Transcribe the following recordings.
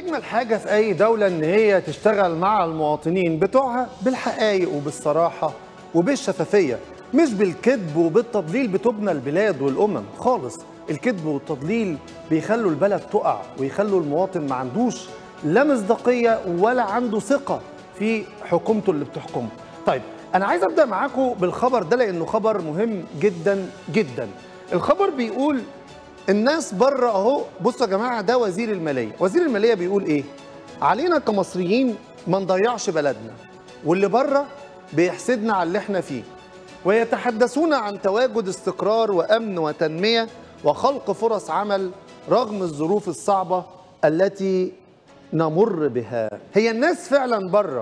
واجمل حاجه في اي دوله ان هي تشتغل مع المواطنين بتوعها بالحقائق وبالصراحه وبالشفافيه مش بالكذب وبالتضليل بتبنى البلاد والامم خالص الكذب والتضليل بيخلوا البلد تقع ويخلوا المواطن ما عندوش لا مصداقيه ولا عنده ثقه في حكومته اللي بتحكمه طيب انا عايز ابدا معاكم بالخبر ده لانه خبر مهم جدا جدا الخبر بيقول الناس بره اهو بصوا يا جماعه ده وزير الماليه وزير الماليه بيقول ايه علينا كمصريين ما نضيعش بلدنا واللي بره بيحسدنا على اللي احنا فيه ويتحدثون عن تواجد استقرار وامن وتنميه وخلق فرص عمل رغم الظروف الصعبه التي نمر بها هي الناس فعلا بره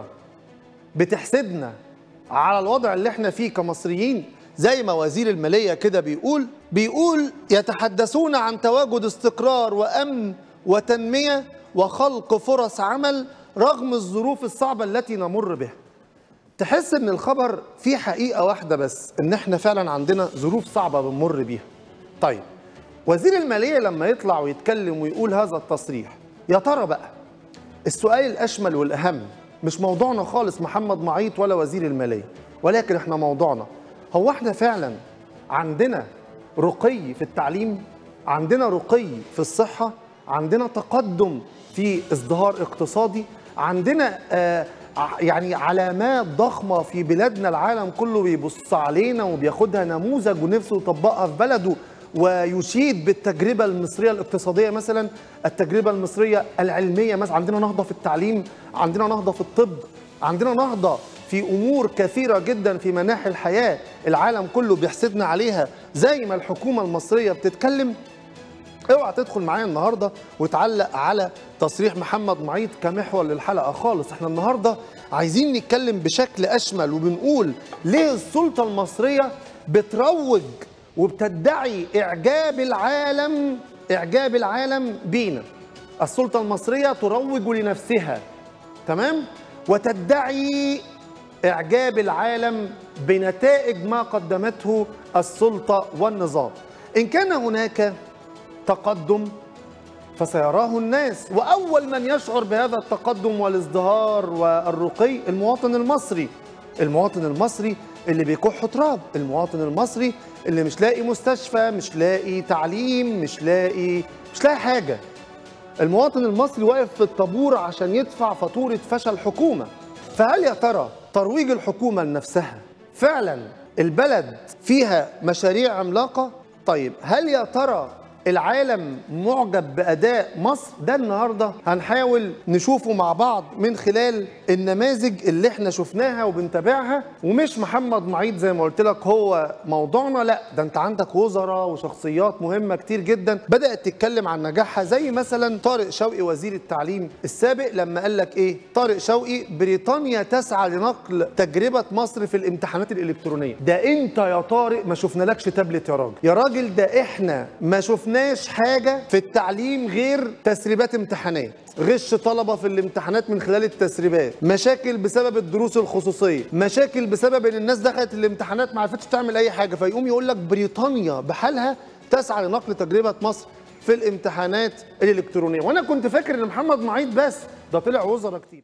بتحسدنا على الوضع اللي احنا فيه كمصريين زي ما وزير الماليه كده بيقول بيقول يتحدثون عن تواجد استقرار وامن وتنميه وخلق فرص عمل رغم الظروف الصعبه التي نمر بها تحس ان الخبر فيه حقيقه واحده بس ان احنا فعلا عندنا ظروف صعبه بنمر بيها طيب وزير الماليه لما يطلع ويتكلم ويقول هذا التصريح يا ترى بقى السؤال الاشمل والاهم مش موضوعنا خالص محمد معيط ولا وزير الماليه ولكن احنا موضوعنا هو احنا فعلا عندنا رقي في التعليم عندنا رقي في الصحه عندنا تقدم في ازدهار اقتصادي عندنا آه يعني علامات ضخمه في بلادنا العالم كله بيبص علينا وبياخدها نموذج ونفسه يطبقها في بلده ويشيد بالتجربه المصريه الاقتصاديه مثلا التجربه المصريه العلميه مثلا عندنا نهضه في التعليم عندنا نهضه في الطب عندنا نهضه في امور كثيره جدا في مناحي الحياه العالم كله بيحسدنا عليها زي ما الحكومه المصريه بتتكلم اوعى تدخل معايا النهارده وتعلق على تصريح محمد معيط كمحور للحلقه خالص احنا النهارده عايزين نتكلم بشكل اشمل وبنقول ليه السلطه المصريه بتروج وبتدعي اعجاب العالم اعجاب العالم بينا السلطه المصريه تروج لنفسها تمام وتدعي اعجاب العالم بنتائج ما قدمته السلطه والنظام ان كان هناك تقدم فسيراه الناس واول من يشعر بهذا التقدم والازدهار والرقي المواطن المصري المواطن المصري اللي بيكح تراب المواطن المصري اللي مش لاقي مستشفى مش لاقي تعليم مش لاقي مش لاقي حاجه المواطن المصري واقف في الطابور عشان يدفع فاتوره فشل حكومه فهل يا ترى ترويج الحكومه لنفسها فعلا البلد فيها مشاريع عملاقه طيب هل يا ترى العالم معجب باداء مصر ده النهارده هنحاول نشوفه مع بعض من خلال النماذج اللي احنا شفناها وبنتابعها ومش محمد معيط زي ما قلت لك هو موضوعنا لا ده انت عندك وزراء وشخصيات مهمه كتير جدا بدات تتكلم عن نجاحها زي مثلا طارق شوقي وزير التعليم السابق لما قال لك ايه طارق شوقي بريطانيا تسعى لنقل تجربه مصر في الامتحانات الالكترونيه ده انت يا طارق ما شفنالكش تابلت يا راجل يا راجل ده احنا ما شفنا شفناش حاجة في التعليم غير تسريبات امتحانات غش طلبة في الامتحانات من خلال التسريبات مشاكل بسبب الدروس الخصوصية مشاكل بسبب ان الناس دخلت الامتحانات ما عرفتش تعمل اي حاجة فيقوم يقول لك بريطانيا بحالها تسعى لنقل تجربة مصر في الامتحانات الالكترونية وانا كنت فاكر ان محمد معيط بس ده طلع وزراء كتير